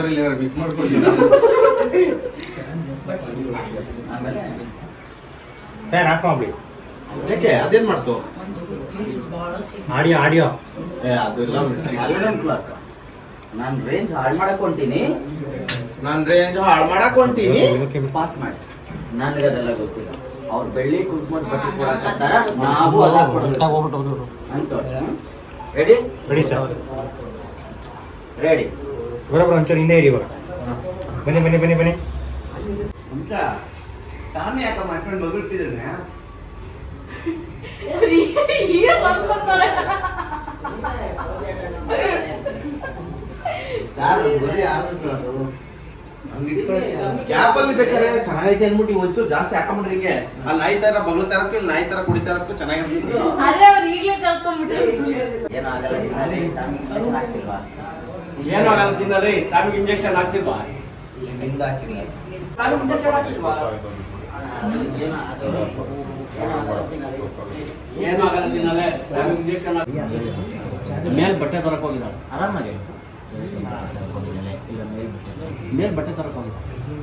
ಸಾಂಬಾರಲ್ಲಿ ಏನಾರು ಮಿಕ್ಸ್ ಮಾಡ್ಕೊಡ್ತೀನಿ ಆಮೇಲೆ ಫ್ಯಾನ್ ಆಫ್ ಮಾಡ್ಬಿಡಿ ಯಾಕೆ ಅದೇನ್ ಮಾಡ್ತು ಆಡಿಯೋ ಆಡಿಯೋ ಏ ಅದು ಇಲ್ಲ ಅಲೆವೆನ್ ಕ್ಲಾಕ್ ನಾನು ರೇಂಜ್ ಹಾಳು ಮಾಡಕ್ ಹೊಂಟೀನಿ ನಾನ್ ರೇಂಜ್ ಹಾಳು ಮಾಡಕ್ ಹೊಂಟೀನಿ ಪಾಸ್ ಮಾಡಿ ನನಗೆ ಅದೆಲ್ಲ ಗೊತ್ತಿಲ್ಲ ಅವ್ರು ಬೆಳ್ಳಿ ಕುಂಕುಮದ ಬಟ್ಟೆ ಕೊಡಕತ್ತಾರ ನಾವು ಅದ ಕೊಡೋದು ಅಂತ ರೆಡಿ ರೆಡಿ ಸರ್ ರೆಡಿ ಬರೋಬ್ರ ಒಂಚೂರು ಹಿಂದೆ ಇರಿ ಇವಾಗ ಬನ್ನಿ ಬನ್ನಿ ಬನ್ನಿ ಬನ್ನಿ ಅಂತ ಟಾಮಿ ಯಾಕ ಮಾಡ್ಕೊಂಡು ಮಗುಳ್ತಿದ್ರೆ ಈಗ ಬರ್ಸ್ಕೊತಾರೆ ಗ್ಯಾಪ್ ಅಲ್ಲಿ ಬೇಕಾದ್ರೆ ಚೆನ್ನಾಗೈತೆ ಅಂದ್ಬಿಟ್ಟು ಈ ಒಂಚೂರು ಜಾಸ್ತಿ ಹಾಕೊಂಡ್ಬಿಡ್ರಿ ಹಿಂಗೆ ಅಲ್ಲಿ ನಾಯಿ ತರ ಬಗ್ಳು ತರಕ್ಕೂ ಇಲ್ಲಿ ನಾಯಿ ತರ ಕುಡಿತಾ ಇರೋದಕ್ಕೂ ಚೆನ್ನಾಗಿ ಅನ್ಸುತ್ತೆ ಆದ್ರೆ ಅವ್ರು ಈಗ್ಲೇ ಕಲ್ತ್ಕೊಂಡ್ಬಿಟ್ರು ಏನೋ ಆಗಲ್ಲ ತಿನ್ನಲಿ ಟೈಮಿಂಗ್ ಇಂಜೆಕ್ಷನ್ ಹಾಕ್ಸಿಲ್ವಾ ಏನು ಆಗಲ್ಲ ತಿನ್ನಲಿ ಟೈಮಿಗೆ ಇಂಜೆಕ್ಷನ್ ಹಾಕ್ಸಿಲ್ವಾ ಹಿಂದ ಹಾಕಿಲ್ಲ ಟೈಮಿಗೆ ಇಂಜೆಕ್ಷನ್ ಹಾಕ್ಸಿಲ್ವಾ ಏನೋ ಅದು ಏನೋ ಆಗಲ್ಲ ತಿನ್ನಲಿ. ಏನು ಆಗಲ್ಲ ತಿನ್ನಲೆ ಟೈಮಿಗೆ ಇಂಜೆಕ್ಷನ್ ಮೇಲ್ ಬಟ್ಟೆ ತರಕ್ ಹೋಗಿದ್ದಾಳೆ ಆರಾಮಾಗಿ ಮೇಲ್ ಬಟ್ಟೆ ತರಕ್ ಹೋಗಿದ್ದಾಳೆ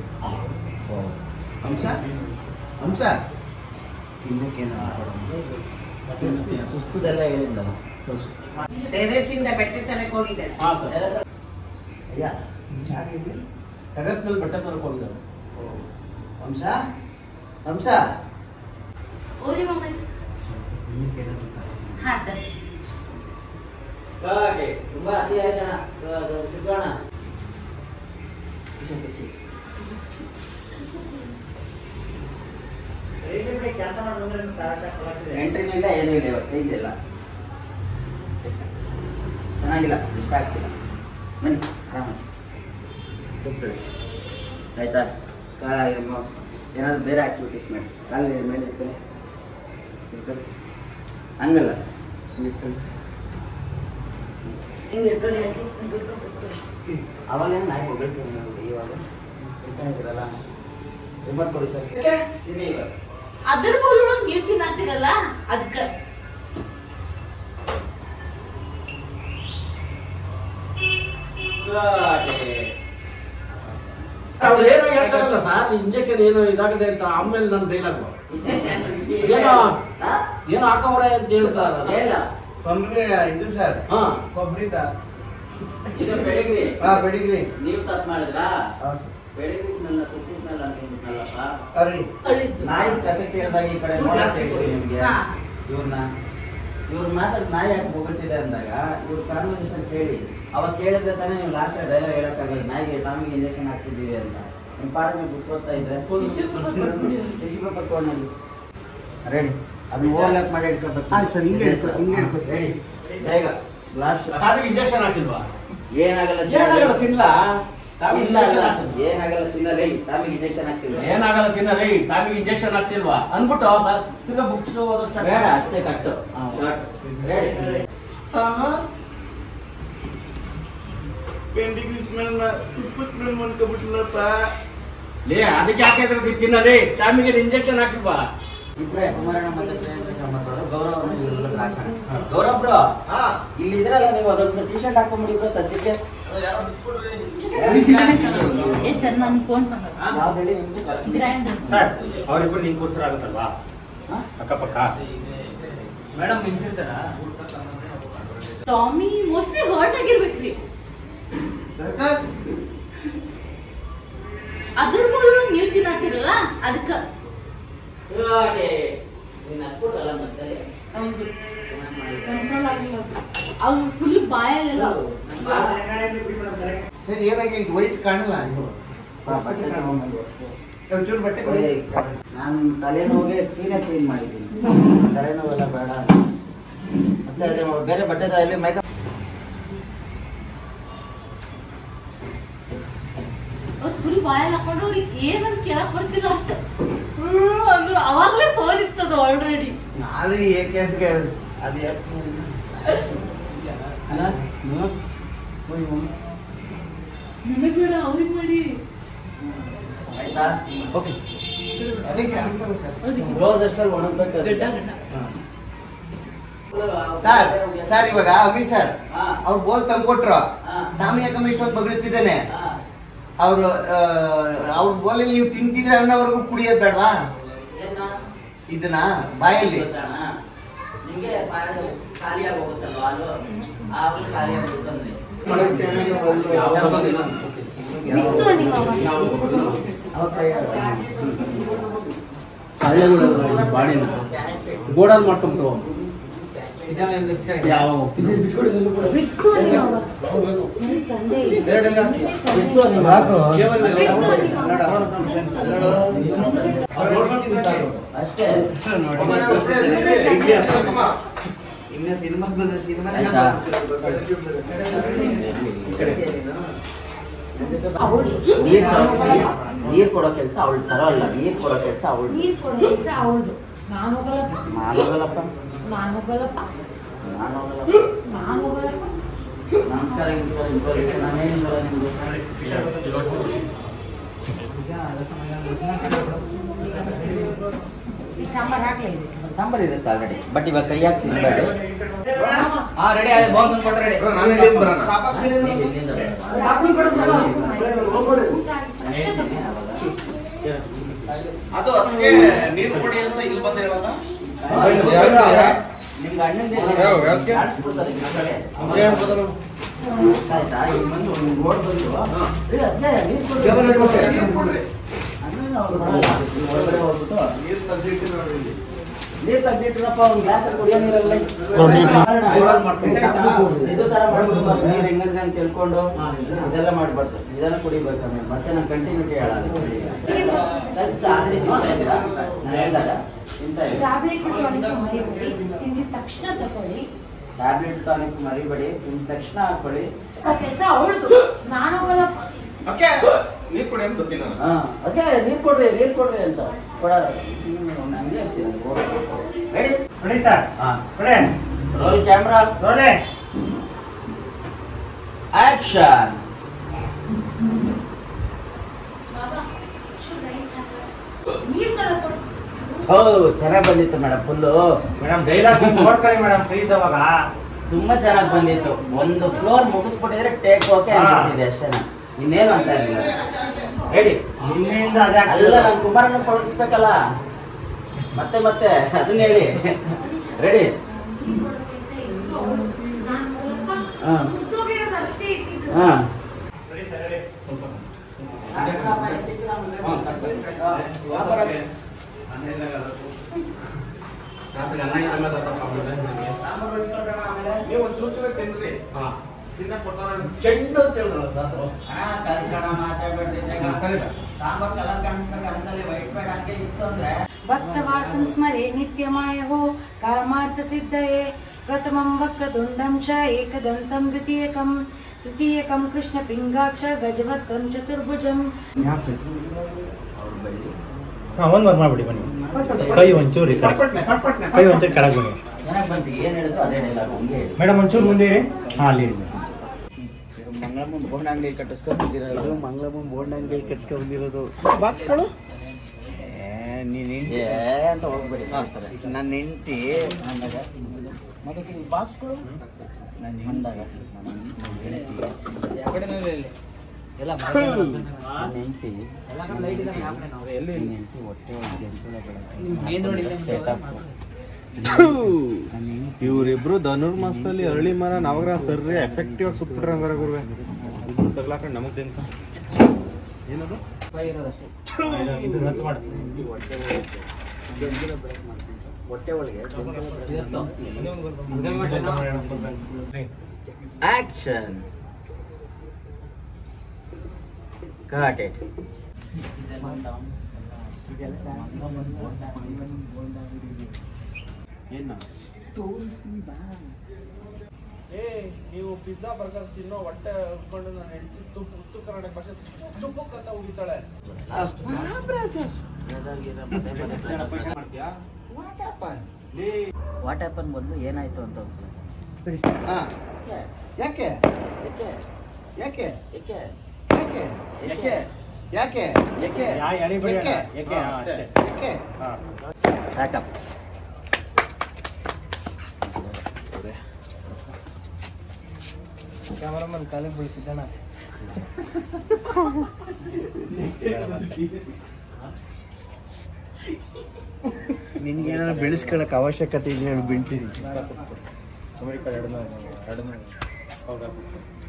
ಅಂಶ ಅಂಶ ಸುಸ್ತದೆಲ್ಲ ಹೇಳಿದ್ದಲ್ಲ ಟೆರೇಸಿಂದ ಬೆಟ್ಟ ತನಕ ಹೋಗಿದ್ದಾಳೆ ಹಾ ಸರ್ ಅಯ್ಯ ಟೆರೆಸ್ ಮೇಲೆ ಬಟ್ಟೆ ತರಕ್ ಹೋಗಿದ್ದಾಳೆ ಅಂಶ ಅಂಶ ಓರಿ ಮಮ್ಮ ಹಾ ಸರ್ ಕಾಗೆ ತುಂಬಾ ಅತಿ ಆಯ್ತಣ ಸಿಗೋಣ ಎಂಟ್ರಿನೂ ಇಲ್ಲ ಏನೂ ಇಲ್ಲ ಇವತ್ತು ಚೇಂಜ್ ಇಲ್ಲ ಚೆನ್ನಾಗಿಲ್ಲ ಇಷ್ಟ ಆಗ್ತಿಲ್ಲ ಬನ್ನಿ ಆರಾಮ ಆಯ್ತಾ ಕಾಲ ಏನಾದ್ರು ಬೇರೆ ಆಕ್ಟಿವಿಟೀಸ್ ಮಾಡಿ ಕಾಲು ಮೇಲೆ ಇಟ್ಕೊಳ್ಳಿ ಇಟ್ಕೊಳ್ಳಿ ಹಂಗಲ್ಲ ಹಿಂಗ್ ಇಟ್ಕೊಳ್ಳಿ ಹಿಂಗೆ ಇಟ್ಕೊಳ್ಳಿ ಹೇಳ್ತೀನಿ ಹಿಂಗ್ ಇಟ್ಕೊಂಡು ಕೂತ್ಕೊಳ್ಳಿ. ಅವಾಗ ನಾಯಿ ಹೊಗಳ್ತೀನಿ ನಾನು ಇವಾಗ ಇಟ್ಕೊಂಡಿದ್ದೀರಲ್ಲ ರಿಮೋಟ್ ಕೊಡಿ ಸರ್ ಇರಿ ಇವಾಗ ಅದ್ರ ಬೋಲ್ ಒಳಗ್ ನೀವ್ ತಿನ್ನತ್ತೀರಲ್ಲ ಅದಕ್ಕ ಅವ್ರು ಏನೋ ಹೇಳ್ತಾರಲ್ಲ ಸರ್ ಇಂಜೆಕ್ಷನ್ ಏನೋ ಇದಾಗದೆ ಅಂತ ಆಮೇಲೆ ನನ್ನ ಡೈಲಾಗ್ ಏನೋ ಏನೋ ಹಾಕವ್ರೆ ಅಂತ ಹೇಳ್ತಾರಲ್ಲ ಏನಿಲ್ಲ ಕೊಬ್ಬರಿ ಇದು ಸರ್ ಹಾ ಕೊಬ್ಬರಿ ಇದು ಬೆಳಿಗ್ರಿ ಹಾ ಬೆಳಿಗ್ರಿ ನೀವು ತಪ್ಪು ಮಾಡಿದ್ರಾ ಹೌದು ಸರ್ ಬೆಳಿಗ್ಗೆ ಸ್ಮೆಲ್ ಕುಟ್ಟಿ ಸ್ಮೆಲ್ ಅನ್ಕೊಂಡ್ಬಿಟ್ನಲ್ಲಪ್ಪ ಅರ್ರಿ ಕಳಿದ್ದು ನಾಯಿ ಕತೆ ಕೇಳಿದಾಗ ಈ ಕಡೆ ನೋಡ ನಿಮ್ಗೆ ಹಾ. ಇವ್ರನ್ನ ಇವ್ರ ಮಾತಾಡ್ ನಾಯಿ ಯಾಕೆ ಹೊಗಳ್ತಿದೆ ಅಂದಾಗ ಇವ್ರ ಕಾನ್ವರ್ಸೇಷನ್ ಕೇಳಿ ಅವಾಗ ಕೇಳಿದ್ರೆ ತಾನೇ ನೀವು ಲಾಸ್ಟ್ ಡೈಲಾಗ್ ಹೇಳಕ್ಕಾಗಲ್ಲ ನಾಯಿಗೆ ಟಾಮಿಗೆ ಇಂಜೆಕ್ಷನ್ ಹಾಕ್ಸಿದ್ದೀವಿ ಅಂತ ನಿಮ್ಮ ಪಾಠ ನೀವು ಬಿಟ್ಕೋತಾ ಇದ್ರೆ Tissue paper ಕೊಟ್ಬಿಡಿ. ಟಿಶ್ಯೂ ಪೇಪರ್ ಕೊಡಿ ರೆಡಿ ಅದನ್ನ ಓವರ್ಲ್ಯಾಪ್ ಮಾಡಿ ಇಟ್ಕೋಬೇಕು ಆಯ್ತು ಸರ್, ಹಿಂಗೆ ಇಟ್ಕೊ- ಹಿಂಗೆ ಇಟ್ಕೊತೀನಿ. ರೆಡಿ ಬೇಗ ಲಾಸ್ಟ್ ಟೈಮಿಗೆ ಇಂಜೆಕ್ಷನ್ ಹಾಕಿಲ್ವಾ ಏನಾಗಲ್ಲ ಏನಾಗಲ್ಲ ತಿನ್ಲ ಟೈಮಿಗೆ ಇಲ್ಲ ಇಂಜೆಕ್ಷನ್ ಇಲ್ಲ. ಹಾಕಿಲ್ವಾ ಏನಾಗಲ್ಲ ತಿನ್ನಲೇ ಟಾಮಿಗೆ ಇಂಜೆಕ್ಷನ್ ಹಾಕ್ಸಿಲ್ಲ ಏನಾಗಲ್ಲ ತಿನ್ನಲಿ ಟೈಮಿಗೆ ಇಂಜೆಕ್ಷನ್ ಹಾಕ್ಸಿಲ್ವಾ ಅನ್ಬಿಟ್ಟು ಸರ್ ತಿರ್ಗಾ ಬುಕ್ಸ್ ಓದೋದು ಬೇಡ ಅಷ್ಟೇ ಕಟ್ಟು ಹಾ. ಶಾರ್ಟ್ ರೆಡಿ ಪೆಂಡಿಂಗ್ ಸ್ಮೆಲ್ ತುಪ್ಪದ ಸ್ಮೆಲ್ ಮಾಡ್ಕೊಬಿಟ್ಟಿಲ್ಲಪ್ಪ ಲೇ ಅದಕ್ಕೆ ಯಾಕೆ ತಿನ್ನಲಿ ಟೈಮಿಗೆ ಇಂಜೆಕ್ಷನ್ ಹಾಕಿಲ್ವಾ ಇಬ್ರೇ ಕುಮಾರಣ್ಣ ಮತ್ತೆ ಪ್ರಿಯಾಂಕ ಸಂಬಂಧವರು ಗೌರವ ಇವ್ರೆಲ್ಲ ಹಾಕೋಣ. ಗೌರವ್ ಬ್ರೋ ಹಾ ಇಲ್ಲಿ ಇದ್ರಲ್ಲ ನೀವು ಅದೊಂದು ಟಿ ಶರ್ಟ್ ಹಾಕೊಂಡ್ಬಿಡಿ ಬ್ರೋ ಸದ್ಯಕ್ಕೆ ಯಾರೋ ಬಿಚ್ಕೊಡ್ರಿ ಎಸ್ ಸರ್ ನಾನು ಫೋನ್ பண்ண ಯಾವ್ದು ಹೇಳಿ ನಿಮ್ದು ಗ್ರ್ಯಾಂಡರ್ ಸರ್ ಅವರಿಬ್ಬರು ನಿಂಗೆ ಕೂರ್ಸರಾಗುತ್ತಲ್ವಾ ಹಾ? ಅಕ್ಕಪಕ್ಕ ಮೇಡಮ್ ನಿಂತಿರ್ತಾರ ಟಾಮಿ ಮೋಸ್ಟ್ಲಿ ಹರ್ಟ್ ಆಗಿರ್ಬೇಕ್ರಿ ಅದ್ರ ಬೋಲ್ ಒಳಗ್ ನೀವ್ ತಿನ್ನತ್ತೀರಲ್ಲ ಅದಕ್ಕ ಗಾಡಿ. ನೀನ್ ಹತ್ಬಿಟ್ಟಲ್ಲ ಮತ್ತೆ ಹೌದು ಕಂಟ್ರೋಲ್ ಆಗಿಲ್ಲ ಅದು ಫುಲ್ ಬಾಯಲ್ಲೆಲ್ಲ ಸರಿ ಏನಾಗಿ ಇದು ವೈಟ್ ಕಾಣಲ್ಲ ಇದು ಒಂಚೂರು ಬಟ್ಟೆ ಕೊಡಿ ನಾನು ತಲೆನೋವಿಗೆ ಸೀರೆ ಚೇಂಜ್ ಮಾಡಿದ್ದೀನಿ ತಲೆನೋವೆಲ್ಲ ಬೇಡ ಮತ್ತೆ ಅದೇ ಬೇರೆ ಬಟ್ಟೆ ಇಲ್ಲಿ ಮೇಕಪ್ ಅವ್ರು ಫುಲ್ ಬಾಯಲ್ಲಿ ಹಾಕೊಂಡು ಅವ್ರಿಗೆ ಏನಂತ ಕೇಳಕ್ ಬರ್ತಿಲ್ಲ ಅಷ್ಟ ಅಂದ್ರು ಅವಾಗ್ಲೇ ಸೋಲಿತ್ತದ ಆಲ್ರೆಡಿ ನಾಲ್ಗೆ ಏಕೆ ಅಂತ ಕೇಳಿ ಅದು ಯಾಕೆ ಅಲ್ಲ ನೀವು? ಹೋಗಿ ಮಮ್ಮಿ. ನನಗ್ ಬೇಡ ಅವ್ರಿಗೆ ಮಾಡಿ ಆಯ್ತಾ ಓಕೆ ಅದಕ್ಕೆ ಅನ್ಸಲ್ಲ ಸರ್ ಅವ್ರಿಗೆ ರೋಸ್ ಅಷ್ಟಲ್ಲಿ ಒಣಗ್ಬೇಕು ಗಡ್ಡ ಗಡ್ಡ ಸರ್ ಸರ್ ಇವಾಗ ಅಮಿ ಸರ್ ಹಾ. ಅವ್ರು ಬೋಲ್ ತಂದ್ಕೊಟ್ರು ಹಾ. ಟಾಮಿ ಯಾಕಮ್ಮ ಇಷ್ಟೊಂದು ಬಗ್ಳುತ್ತಿದ್ದಾನೆ ಹಾ. ಅವ್ರು ಅವ್ರ ಬೋಲಲ್ಲಿ ನೀವು ತಿಂತಿದ್ರೆ ಅನ್ನೋವರೆಗೂ ಕುಡಿಯೋದು ಬೇಡವಾ ಏನ ಇದನ್ನ ಬಾಯಲ್ಲಿ ಗೊತ್ತಣ್ಣ? ನಿಮ್ಗೆ ಬಾಯಲ್ಲಿ ಖಾಲಿಯಾಗಿ ಹೋಗುತ್ತಲ್ವ ಹಾಲು ಆವಾಗ ಖಾಲಿ ಆಗುತ್ತಂದ್ರೆ ಬಿತ್ತು ನೀವು ಅವಾಗ ಕೈ ಆಡುತ್ತೆ. ಗೋಡನ್ ಮಾಡ್ಕೊಂಡ್ರು ಯಾವಾಗ ಬಿಟ್ಟು ನೀವು ಅವಾಗ ನಿಮ್ ತಂದೆ ಇಲ್ಲ. ಬಿತ್ತು ನೀವು. ಅಷ್ಟೇ ಇನ್ನ ಸಿನಿಮಾ ಬಂದ್ರೆ ಸಿನಿಮಾ ಆಯ್ತಾ? ಅವ್ಳು ನೀರ್ ಕೊಡೋ- ನೀರ್ ಕೊಡೋ ಕೆಲಸ ಅವಳು ತರೋಲ್ಲ ನೀರ್ ಕೊಡೋ ಕೆಲಸ ಅವಳು ನೀರ್ ಕೊಡೋ ಕೆಲ್ಸ ಅವಳ್ದು ನಾನು ಹೋಗಲ್ಲಪ್ಪ ನಾನು ಹೋಗಲ್ಲಪ್ಪ ನಾನು ಹೋಗಲ್ಲಪ್ಪ ನಾನು ಹೋಗಲ್ಲಪ್ಪ ನಾನು ಹೋಗಲ್ಲಪ್ಪ ನಮಸ್ಕಾರ ಇನ್ಫಾರ್ಮೇಶನ್ ನಾನೇನಿಲ್ಲ ನಿಮ್ಗೆ ಈ ಸಾಂಬಾರ್ ಹಾಕ್ಲೇ ಇದಕ್ಕೆ ಸಾಂಬಾರ್ ಇರುತ್ತೆ ಆಲ್ರೆಡಿ ಬಟ್ ಇವಾಗ ಕೈ ಹಾಕಿ ತಿನ್ಬೇಡಿ ಹಾ ರೆಡಿ ಆಗಿ ಬಾಕ್ಸ್ ಕೊಟ್ರೆ ರೆಡಿ ಬ್ರೋ, ನಾನು ಎಲ್ಲಿಂದ ಬರೋಣ ನೀವು ಇಲ್ಲಿಂದ ಬೇಡ. ಊಟ ಆಗಿದ ತಕ್ಷಣ ತಗೊಂಡು ಅದು ಅದಕ್ಕೆ ನೀರು ಕೊಡಿ ಅಂತ ಇಲ್ಲಿ ಬಂದು ಹೇಳಲ್ಲ ನಿಮ್ಗೆ ಅಣ್ಣಂಗೆ ಯಾವ- ಯಾವ್ದಕ್ಕೆ? ಕಾಣಿಸ್ಬಿಡ್ತದೆ ಈ ಕಡೆ. ಆಯ್ತಾ ಇಲ್ಲಿ ಬಂದು ಒಂದು ರೋಡ್ ಬಂದು ಏ, ಅದ್ನೇ ನೀರ್ ಕೊಡು. ನೀರು ಕೊಡ್ರಿ ಅಣ್ಣನ ಅವ್ರು ಬರಲ್ಲ. ಇಲ್ಲಿ ಒಳಗಡೆ ಹೋಗ್ಬಿಟ್ಟು ನೀರು ತಂದಿಟ್ಟು ನೋಡಿ ಇಲ್ಲಿ ನೀರ್ ತೆಗ್ದಿಟ್ರಪ್ಪ ಒಂದು ಗ್ಲಾಸ್ ಅಲ್ಲಿ ಕುಡಿಯೋ ನೀರಲ್ಲ ಇದು ತರ ಮಾಡ್ಬಿಡ್ಬಾರ್ದು ನೀರ್ ಹೆಂಗಂದ್ರೆ ಅಂತ ತಿಳ್ಕೊಂಡು ಇದೆಲ್ಲ ಮಾಡ್ಬಾರ್ದು ಇದೆಲ್ಲ ಕುಡಿಬೇಕು ಆಮೇಲೆ ಮತ್ತೆ ನಾನು ಕಂಟಿನ್ಯೂಟಿ ಹೇಳಲ್ಲ ಆಲ್ರೆಡಿ ತಿಂತಾ ಇದ್ದೀರಾ ನಾನು ಹೇಳ್ದಾಗ ತಿಂತಾ ಇದ್ದೀನಿ ಟ್ಯಾಬ್ಲೆಟ್ ಟಾನಿಕ್ ಮರಿಬೇಡಿ ತಿಂದಿದ ತಕ್ಷಣ ತಗೊಳ್ಳಿ ಟ್ಯಾಬ್ಲೆಟ್ ಟಾನಿಕ್ ಮರಿಬೇಡಿ ತಿಂದ ತಕ್ಷಣ ಹಾಕೊಳ್ಳಿ ಕೆಲಸ ಅವಳ್ದು ನಾನು ಹೋಗಲ್ಲಪ್ಪ ಓಕೆ ನೀರು ಕೊಡಿ ಅಂತ ಬರ್ತೀನಿ ನಾನು ಹಾ ಅದೇ ನೀರ್ ಕೊಡ್ರಿ ನೀರ್ ಕೊಡ್ರಿ ಅಂತ ಕೊಡ ಹಂಗೆ ರೆಡಿ ನೋಡಿ ಸರ್ ಹಾ ನೋಡಿ ರೋಲ್ ಕ್ಯಾಮ್ರಾ ನೋಡಿ ಆಕ್ಷನ್ ಬಾಬಾ ಚೂರು ರೈಸ್ ಹಾಕು. ನೀರ್ ತರಕೊಡು ಓ ಚೆನ್ನಾಗಿ ಬಂದಿತ್ತು ಮೇಡಮ್ ಫುಲ್ಲು ಮೇಡಮ್ ಡೈಲಾಗ್ ನೋಡ್ಕೊಳ್ಳಿ ಮೇಡಮ್ ಫ್ರೀ ಇದ್ದವಾಗ ತುಂಬಾ ಚೆನ್ನಾಗಿ ಬಂದಿತ್ತು ಒಂದು ಫ್ಲೋರ್ ಮುಗಿಸ್ಬಿಟ್ಟಿದ್ರೆ ಟೇಕ್ ಓಕೆ ಹಾ. ಅನ್ಬಿಟ್ಟಿದೆ ಅಷ್ಟೇನ ಇನ್ನೇನು ಅಂತ ಇರಲಿಲ್ಲ ರೆಡಿ ನಿನ್ನೆಯಿಂದ ಅದೇ ಅಲ್ಲ ಆಗ್ತಿದೆ. ನಾನು ಕುಮಾರನ ಪಳಗಿಸ್ಬೇಕಲ್ಲ ಮತ್ತೆ ಮತ್ತೆ ಅದನ್ನ ಹೇಳಿ ರೆಡಿ ನೀರ್ ಕೊಡೋ ಕೆಲ್ಸ ಇತ್ತು. ನಾನು ಹೋಗಲ್ಲಪ್ಪ ಹಾ. ಮುಗ್ದೋಗಿರೋದು ಅಷ್ಟೇ ಇದ್ದಿದ್ದು ಹಾ ನೀವು ಒಂದು ಚೂರು ಚೂರು ತಿನ್ರಿ ತಿನ್ನಕ್ ಕೊಡ್ತಾರ ಚೆಂಡು ಅಂತ ಹೇಳಿದ್ರಲ್ಲ ಸರ್ ಕಲ್ಸೋಣ ಮಾತಾಡ್ಬೇಡ್ರಿ ಸಾಂಬಾರ್ ಕಲರ್ ಕಾಣಿಸ್ಬೇಕು ಅಂತಲೇ ವೈಟ್ ವೈಟ್ ಹಂಗೆ ಇತ್ತು ಅಂದ್ರೆ ಭಕ್ತವಾಸಂ ಸ್ಮರೆ ನಿತ್ಯಮಾಯೋ ಕಾಮಾರ್ಥಸಿದ್ಧಯೇ ಪ್ರಥಮಂ ವಕ್ರತುಂಡಂ ಚ ಏಕದಂತಂ ದ್ವಿತೀಯಕಂ ತೃತೀಯಕಂ ಕೃಷ್ಣಪಿಂಗಾಕ್ಷ ಗಜವಕ್ರಂ ಚತುರ್ಭುಜಂ ಅವ್ರು ಬಳ್ಳಿ ಹಾ ಒಂದ್ ಮಾರ್ ಮಾಡ್ಬಿಡಿ ಬನ್ನಿ ಕೈ ಒಂಚೂರು ಈ ಕಡೆ ಪಟ್ಪಟ್ನೆ ಪಟ್ಪಟ್ನೆ ಕೈ ಒಂಚೂರು ಕೆಳಗೆ ಬನ್ನಿ ಚೆನ್ನಾಗಿ ಬಂತು ಏನ್ ಹೇಳಿದ್ರು ಅದೇ ಡೈಲಾಗ್ ಹಂಗೆ ಹೇಳಿ ಮೇಡಮ್ ಒಂಚೂರು ಮುಂದೆ ಇರಿ ಹಾ ಅಲ್ಲಿ ಇರಿ ಮಂಗಳಮ್ಮ ಬೋರ್ಡ್ ಅಂಗಡಿ ಕಟ್ಟಿಸ್ಕೊಂಡಿರೋದು ಮಂಗಳಮ್ಮ ಬೋರ್ಡ್ ಅಂಗಡಿ ಕಟ್ಟಿಸ್ಕೊಂಡಿರೋದು ಬಾಕ್ಸ್ಗಳು ನೀನ್ ಏ ಅಂತ ಹೋಗ್ಬೇಡಿ ನನ್ನ ಹೆಂಡತಿ ಅಂದಾಗ ಮತ್ತೆ ಈ ಬಾಕ್ಸ್ಗಳು ನನ್ನ ಅಂದಾಗ ನನ್ನ ಹೆಂಡತಿ ನನ್ನ ಹೆಂಡತಿ ಹೊಟ್ಟೆ ಒಳಗೆ ಸೆಟಪ್ ಇವರಿಬ್ರು ಧನುರ್ಮಾಸದಲ್ಲಿ ಅರಳಿ ಮರ ನವಗ್ರಹ ಸರ್ರಿ ಎಫೆಕ್ಟಿವ್ ಆಗಿ ಸುಟ್ಬಿಟ್ರೆ ಹಂಗಾರೆ ಗುರುವೆ ಇಬ್ರು ತಗ್ಲಾಕೊಂಡು ನಮಗ್ ಅಂತ ಏನದು ಇರೋದಷ್ಟೇ ಇದು ರದ್ದು ಮಾಡು ಹೊಟ್ಟೆ ಒಳಗೆ ರೀ. ಆಕ್ಷನ್ ಕಟ್ ಇಟ್ ಏನ ಏ ನೀವು ಪಿಜ್ಜಾ ಬರ್ಗರ್ ತಿನ್ನೋ ಹೊಟ್ಟೆ ಉಟ್ಕೊಂಡು ನಾನು ಹೆಂಡತಿ ತುಪ್ಪು ಉತ್ತರ ಕರ್ನಾಟಕ ಭಾಷೆ ಚುಪ್ಪುಕ್ ಅಂತ ಉಗಿತಾಳೆ ಮಾಡ್ತೀಯಾ ಲೇ ವಾಟ್ ಹ್ಯಾಪನ್ ಮೊದಲು ಏನಾಯ್ತು ಅಂತ ಒಂದ್ಸಲ ಹಾ ಯಾಕೆ ಏಕೆ ಯಾಕೆ ಏಕೆ ಯಾಕೆ ಯಾಕೆ ಯಾಕೆ ಯಾಕೆ ಯಾ ಎಳಿ ಬಿಡಿ ಅಣ್ಣ. ಯಾಕೆ? ಯಾಕೆ? ಹಾ, ಅಷ್ಟೇ. ಯಾಕೆ ಹಾ. ಬ್ಯಾಕಪ್ ಕ್ಯಾಮರಾಮನ್ ಕಾಲಿಗೆ ಬೀಳ್ತಿದ್ದಾನ ನಿನ್ಗೆ ಏನಾದ್ರು ಬೆಳೆಸ್ಕೊಳಕ್ ಅವಶ್ಯಕತೆ ಇದೆ ಹೇಳಿ ಬೀಳ್ತೀನಿ ಅಮೆರಿಕ ಎರಡು ಎರಡು ಹೌದಾ